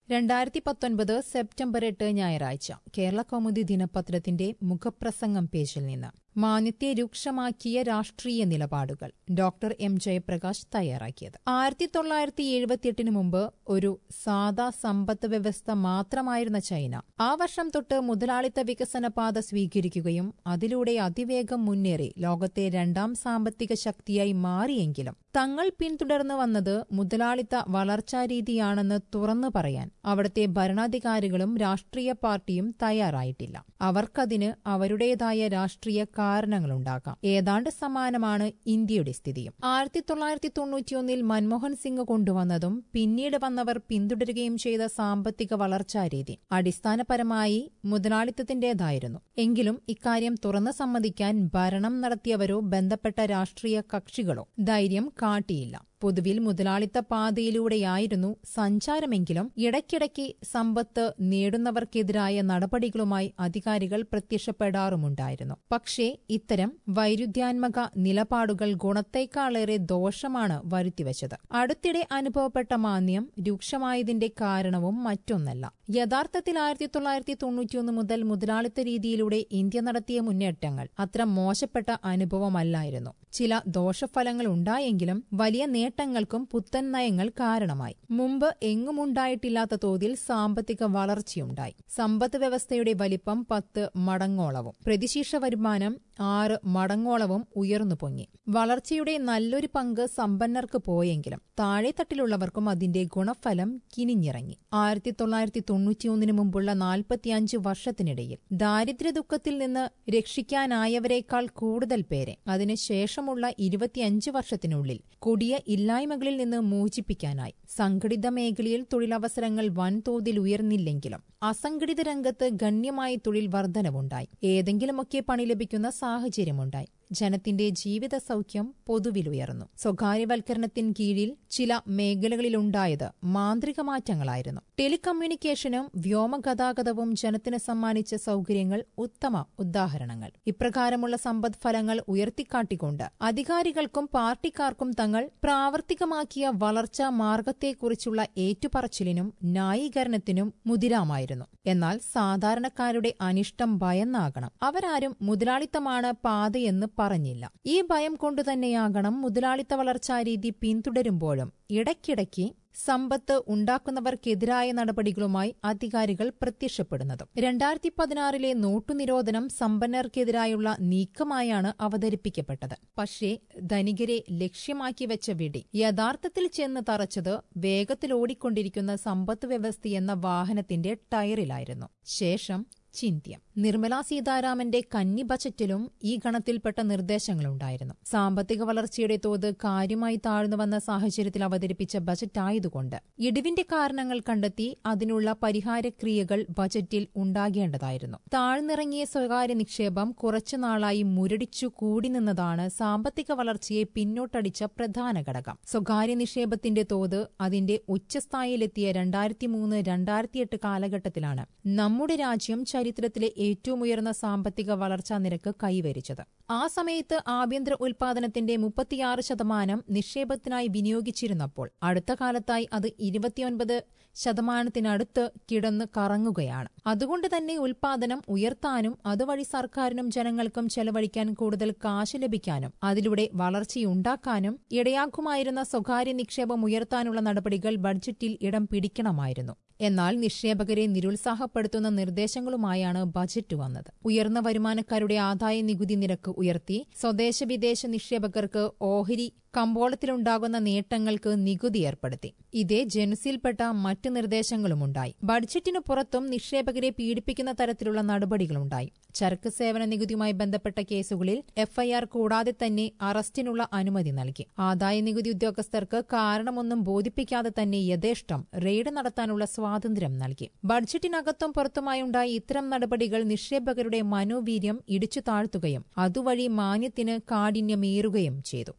രണ്ടായിരത്തി പത്തൊൻപത് സെപ്റ്റംബർ എട്ട് ഞായറാഴ്ച കേരള കൗമുദി ദിനപത്രത്തിന്റെ മുഖപ്രസംഗം പേജിൽ നിന്ന് മാന്യത്തെ രൂക്ഷമാക്കിയ രാഷ്ട്രീയ നിലപാടുകൾ ഡോക്ടർ എം ജയപ്രകാശ് തയ്യാറാക്കിയത് ആയിരത്തി തൊള്ളായിരത്തി എഴുപത്തിയെട്ടിന് മുമ്പ് ഒരു സാധാ സമ്പത്ത് വ്യവസ്ഥ മാത്രമായിരുന്ന ചൈന ആ വർഷം തൊട്ട് മുതലാളിത്ത വികസന പാത സ്വീകരിക്കുകയും അതിലൂടെ അതിവേഗം മുന്നേറി ലോകത്തെ രണ്ടാം സാമ്പത്തിക ശക്തിയായി മാറിയെങ്കിലും തങ്ങൾ പിന്തുടർന്നു വന്നത് മുതലാളിത്ത വളർച്ചാരീതിയാണെന്ന് തുറന്നു പറയാൻ അവിടുത്തെ ഭരണാധികാരികളും രാഷ്ട്രീയ പാർട്ടിയും തയ്യാറായിട്ടില്ല അവർക്കതിന് അവരുടേതായ രാഷ്ട്രീയ കാരണങ്ങളുണ്ടാകാം ഏതാണ്ട് സമാനമാണ് ഇന്ത്യയുടെ സ്ഥിതിയും ആയിരത്തി തൊള്ളായിരത്തി തൊണ്ണൂറ്റിയൊന്നിൽ മൻമോഹൻ സിംഗ് കൊണ്ടുവന്നതും പിന്നീട് വന്നവർ പിന്തുടരുകയും ചെയ്ത സാമ്പത്തിക വളർച്ചാരീതി അടിസ്ഥാനപരമായി മുതലാളിത്തത്തിന്റേതായിരുന്നു എങ്കിലും ഇക്കാര്യം തുറന്നു സമ്മതിക്കാൻ ഭരണം നടത്തിയവരോ ബന്ധപ്പെട്ട രാഷ്ട്രീയ കക്ഷികളോ ധൈര്യം കാട്ടിയില്ല പൊതുവിൽ മുതലാളിത്ത പാതയിലൂടെയായിരുന്നു സഞ്ചാരമെങ്കിലും ഇടയ്ക്കിടയ്ക്ക് സമ്പത്ത് നേടുന്നവർക്കെതിരായ നടപടികളുമായി അധികാരികൾ പ്രത്യക്ഷപ്പെടാറുമുണ്ടായിരുന്നു പക്ഷേ ഇത്തരം വൈരുദ്ധ്യാത്മക നിലപാടുകൾ ഗുണത്തേക്കാളേറെ ദോഷമാണ് വരുത്തിവച്ചത് അടുത്തിടെ അനുഭവപ്പെട്ട മാന്യം രൂക്ഷമായതിന്റെ കാരണവും മറ്റൊന്നല്ല യഥാർത്ഥത്തിൽ ആയിരത്തി തൊള്ളായിരത്തി തൊണ്ണൂറ്റിയൊന്ന് മുതൽ മുതലാളിത്ത രീതിയിലൂടെ ഇന്ത്യ നടത്തിയ മുന്നേറ്റങ്ങൾ അത്ര മോശപ്പെട്ട അനുഭവമല്ലായിരുന്നു ചില ദോഷഫലങ്ങൾ ഉണ്ടായെങ്കിലും വലിയ നേട്ടങ്ങൾക്കും പുത്തൻ നയങ്ങൾ കാരണമായി മുമ്പ് എങ്ങുമുണ്ടായിട്ടില്ലാത്ത തോതിൽ സാമ്പത്തിക വളർച്ചയുണ്ടായി സമ്പദ് വ്യവസ്ഥയുടെ വലിപ്പം പത്ത് മടങ്ങോളവും പ്രതിശീർഷ വരുമാനം ആറ് മടങ്ങോളവും ഉയർന്നു പൊങ്ങി വളർച്ചയുടെ നല്ലൊരു പങ്ക് സമ്പന്നർക്ക് പോയെങ്കിലും താഴെത്തട്ടിലുള്ളവർക്കും അതിന്റെ ഗുണഫലം കിനിഞ്ഞിറങ്ങി ആയിരത്തി തൊള്ളായിരത്തി തൊണ്ണൂറ്റിയൊന്നിന് മുമ്പുള്ള നാൽപ്പത്തിയഞ്ച് വർഷത്തിനിടയിൽ ദാരിദ്ര്യ ദുഃഖത്തിൽ നിന്ന് രക്ഷിക്കാനായവരേക്കാൾ കൂടുതൽ പേരെ അതിനുശേഷമുള്ള ഇരുപത്തിയഞ്ച് വർഷത്തിനുള്ളിൽ കൊടിയ ഇല്ലായ്മകളിൽ നിന്ന് മോചിപ്പിക്കാനായി സംഘടിത മേഖലയിൽ തൊഴിലവസരങ്ങൾ വൻതോതിൽ ഉയർന്നില്ലെങ്കിലും അസംഘടിത രംഗത്ത് ഗണ്യമായ തൊഴിൽ വർധനവുണ്ടായി ഏതെങ്കിലുമൊക്കെ പണി ലഭിക്കുന്ന സാഹചര്യമുണ്ടായി ജനത്തിന്റെ ജീവിത സൗഖ്യം പൊതുവിലുയർന്നു സ്വകാര്യവൽക്കരണത്തിന് കീഴിൽ ചില മേഖലകളിലുണ്ടായത് മാന്ത്രിക മാറ്റങ്ങളായിരുന്നു ടെലികമ്മ്യൂണിക്കേഷനും വ്യോമഗതാഗതവും ജനത്തിന് സമ്മാനിച്ച സൗകര്യങ്ങൾ ഉത്തമ ഉദാഹരണങ്ങൾ ഇപ്രകാരമുള്ള സമ്പദ് ഫലങ്ങൾ ഉയർത്തിക്കാട്ടിക്കൊണ്ട് അധികാരികൾക്കും പാർട്ടിക്കാർക്കും തങ്ങൾ പ്രാവർത്തികമാക്കിയ വളർച്ചാ മാർഗത്തെക്കുറിച്ചുള്ള ഏറ്റുപറച്ചിലിനും ന്യായീകരണത്തിനും മുതിരാമായിരുന്നു എന്നാൽ സാധാരണക്കാരുടെ അനിഷ്ടം ഭയന്നാകണം അവരാരും മുതലാളിത്തമാണ് പാതയെന്ന് പറഞ്ഞില്ല ഈ ഭയം കൊണ്ടുതന്നെയാകണം മുതലാളിത്ത വളർച്ചാരീതി പിന്തുടരുമ്പോഴും ഇടയ്ക്കിടയ്ക്ക് സമ്പത്ത് ഉണ്ടാക്കുന്നവർക്കെതിരായ നടപടികളുമായി അധികാരികൾ പ്രത്യക്ഷപ്പെടുന്നതും രണ്ടായിരത്തി പതിനാറിലെ നോട്ടുനിരോധനം സമ്പന്നർക്കെതിരായുള്ള നീക്കമായാണ് അവതരിപ്പിക്കപ്പെട്ടത് പക്ഷേ ധനികരെ ലക്ഷ്യമാക്കി വെച്ച വെടി യഥാർത്ഥത്തിൽ ചെന്ന് തറച്ചത് വേഗത്തിലോടിക്കൊണ്ടിരിക്കുന്ന സമ്പത്ത് വ്യവസ്ഥയെന്ന വാഹനത്തിന്റെ ടയറിലായിരുന്നു ശേഷം ചിന്ത്യം നിർമ്മല സീതാരാമന്റെ കന്നി ബജറ്റിലും ഈ ഗണത്തിൽപ്പെട്ട നിർദ്ദേശങ്ങളുണ്ടായിരുന്നു സാമ്പത്തിക വളർച്ചയുടെ തോത് കാര്യമായി താഴ്ന്നുവന്ന സാഹചര്യത്തിൽ അവതരിപ്പിച്ച ബജറ്റായതുകൊണ്ട് ഇടിവിന്റെ കാരണങ്ങൾ കണ്ടെത്തി അതിനുള്ള പരിഹാരക്രിയകൾ ബജറ്റിൽ ഉണ്ടാകേണ്ടതായിരുന്നു താഴ്ന്നിറങ്ങിയ സ്വകാര്യ നിക്ഷേപം കുറച്ചുനാളായി മുരടിച്ചു കൂടി നിന്നതാണ് സാമ്പത്തിക വളർച്ചയെ പിന്നോട്ടടിച്ച പ്രധാന ഘടകം സ്വകാര്യ നിക്ഷേപത്തിന്റെ തോത് അതിന്റെ ഉച്ചസ്ഥായിലെത്തിയ രണ്ടായിരത്തി മൂന്ന് രണ്ടായിരത്തിയെട്ട് കാലഘട്ടത്തിലാണ് നമ്മുടെ രാജ്യം ചരിത്രത്തിലെ ഏറ്റവും ഉയർന്ന സാമ്പത്തിക വളർച്ചാ നിരക്ക് കൈവരിച്ചത് ആ സമയത്ത് ആഭ്യന്തര ഉൽപാദനത്തിന്റെ മുപ്പത്തിയാറ് ശതമാനം നിക്ഷേപത്തിനായി വിനിയോഗിച്ചിരുന്നപ്പോൾ അടുത്ത കാലത്തായി അത് ഇരുപത്തിയൊൻപത് ശതമാനത്തിനടുത്ത് കിടന്ന് കറങ്ങുകയാണ് അതുകൊണ്ട് തന്നെ ഉൽപാദനം ഉയർത്താനും അതുവഴി സർക്കാരിനും ജനങ്ങൾക്കും ചെലവഴിക്കാൻ കൂടുതൽ കാശ് ലഭിക്കാനും അതിലൂടെ വളർച്ചയുണ്ടാക്കാനും ഇടയാക്കുമായിരുന്ന സ്വകാര്യ നിക്ഷേപം ഉയർത്താനുള്ള നടപടികൾ ബഡ്ജറ്റിൽ ഇടം പിടിക്കണമായിരുന്നു എന്നാൽ നിക്ഷേപകരെ നിരുത്സാഹപ്പെടുത്തുന്ന നിർദ്ദേശങ്ങളുമായാണ് ബജറ്റ് വന്നത് ഉയർന്ന വരുമാനക്കാരുടെ ആദായ നികുതി നിരക്ക് ഉയർത്തി സ്വദേശ വിദേശ നിക്ഷേപകർക്ക് ഓഹരി കമ്പോളത്തിലുണ്ടാകുന്ന നേട്ടങ്ങൾക്ക് നികുതി ഏർപ്പെടുത്തി ഇതേ ജനുസിൽപ്പെട്ട മറ്റ് നിർദ്ദേശങ്ങളുമുണ്ടായി ബഡ്ജറ്റിനു പുറത്തും നിക്ഷേപകരെ പീഡിപ്പിക്കുന്ന തരത്തിലുള്ള നടപടികളുണ്ടായി ചരക്ക് സേവന നികുതിയുമായി ബന്ധപ്പെട്ട കേസുകളിൽ എഫ്ഐആർ കൂടാതെ തന്നെ അറസ്റ്റിനുള്ള അനുമതി നൽകി ആദായ നികുതി ഉദ്യോഗസ്ഥർക്ക് കാരണമൊന്നും ബോധിപ്പിക്കാതെ തന്നെ യഥേഷ്ടം റെയ്ഡ് നടത്താനുള്ള സ്വാതന്ത്ര്യം നൽകി ബഡ്ജറ്റിനകത്തും പുറത്തുമായുണ്ടായ ഇത്തരം നടപടികൾ നിക്ഷേപകരുടെ മനോവീര്യം ഇടിച്ചു താഴ്ത്തുകയും അതുവഴി മാന്യത്തിന് കാഠിന്യമേറുകയും ചെയ്തു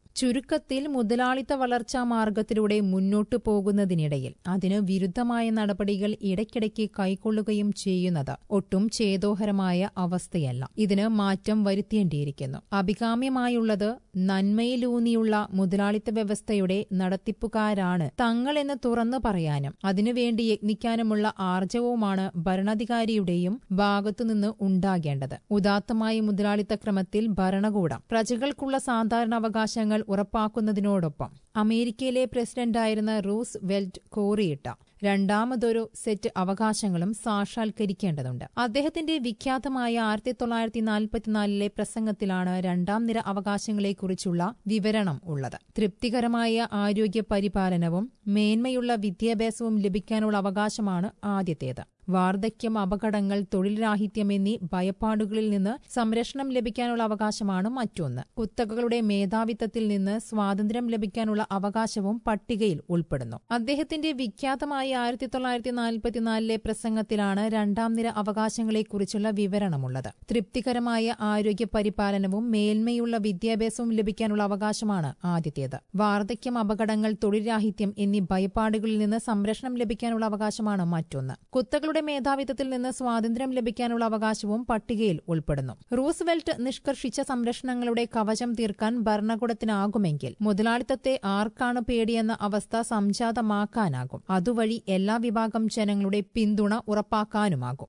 ചുരുക്കത്തിൽ മുതലാളിത്ത വളർച്ചാ മാർഗത്തിലൂടെ മുന്നോട്ടു പോകുന്നതിനിടയിൽ അതിന് വിരുദ്ധമായ നടപടികൾ ഇടയ്ക്കിടയ്ക്ക് കൈക്കൊള്ളുകയും ചെയ്യുന്നത് ഒട്ടും ചേതോഹരമായ അവസ്ഥയല്ല ഇതിന് മാറ്റം വരുത്തേണ്ടിയിരിക്കുന്നു അഭികാമ്യമായുള്ളത് നന്മയിലൂന്നിയുള്ള മുതലാളിത്ത വ്യവസ്ഥയുടെ നടത്തിപ്പുകാരാണ് തങ്ങളെന്ന് തുറന്നു പറയാനും അതിനുവേണ്ടി യത്നിക്കാനുമുള്ള ആർജവവുമാണ് ഭരണാധികാരിയുടെയും ഭാഗത്തുനിന്ന് ഉണ്ടാകേണ്ടത് ഉദാത്തമായ മുതലാളിത്ത ക്രമത്തിൽ ഭരണകൂടം പ്രജകൾക്കുള്ള സാധാരണ അവകാശങ്ങൾ ഉറപ്പാക്കുന്നതിനോടൊപ്പം അമേരിക്കയിലെ പ്രസിഡന്റായിരുന്ന റൂസ് വെൽറ്റ് കോറിയിട്ട രണ്ടാമതൊരു സെറ്റ് അവകാശങ്ങളും സാക്ഷാത്കരിക്കേണ്ടതുണ്ട് അദ്ദേഹത്തിന്റെ വിഖ്യാതമായ ആയിരത്തി തൊള്ളായിരത്തി നാൽപ്പത്തിനാലിലെ പ്രസംഗത്തിലാണ് രണ്ടാം നിര അവകാശങ്ങളെക്കുറിച്ചുള്ള വിവരണം ഉള്ളത് തൃപ്തികരമായ ആരോഗ്യ പരിപാലനവും മേന്മയുള്ള വിദ്യാഭ്യാസവും ലഭിക്കാനുള്ള അവകാശമാണ് ആദ്യത്തേത് വാർദ്ധക്യം അപകടങ്ങൾ തൊഴിൽ രാഹിത്യം എന്നീ ഭയപ്പാടുകളിൽ നിന്ന് സംരക്ഷണം ലഭിക്കാനുള്ള അവകാശമാണ് മറ്റൊന്ന് കുത്തകകളുടെ മേധാവിത്വത്തിൽ നിന്ന് സ്വാതന്ത്ര്യം ലഭിക്കാനുള്ള അവകാശവും പട്ടികയിൽ ഉൾപ്പെടുന്നു അദ്ദേഹത്തിന്റെ വിഖ്യാതമായ ആയിരത്തി തൊള്ളായിരത്തി നാൽപ്പത്തിനാലിലെ പ്രസംഗത്തിലാണ് രണ്ടാം നിര അവകാശങ്ങളെക്കുറിച്ചുള്ള വിവരണമുള്ളത് തൃപ്തികരമായ ആരോഗ്യ പരിപാലനവും മേൽമയുള്ള വിദ്യാഭ്യാസവും ലഭിക്കാനുള്ള അവകാശമാണ് ആദ്യത്തേത് വാർദ്ധക്യം അപകടങ്ങൾ തൊഴിൽ രാഹിത്യം എന്നീ ഭയപ്പാടുകളിൽ നിന്ന് സംരക്ഷണം ലഭിക്കാനുള്ള അവകാശമാണ് മറ്റൊന്ന് കുത്തകളുടെ മേധാവിത്വത്തിൽ നിന്ന് സ്വാതന്ത്ര്യം ലഭിക്കാനുള്ള അവകാശവും പട്ടികയിൽ ഉൾപ്പെടുന്നു റൂസ്വെൽറ്റ് നിഷ്കർഷിച്ച സംരക്ഷണങ്ങളുടെ കവചം തീർക്കാൻ ഭരണകൂടത്തിനാകുമെങ്കിൽ മുതലാളിത്തത്തെ ആർക്കാണ് പേടിയെന്ന അവസ്ഥ സംജാതമാക്കാനാകും അതുവഴി എല്ലാ വിഭാഗം ജനങ്ങളുടെ പിന്തുണ ഉറപ്പാക്കാനുമാകും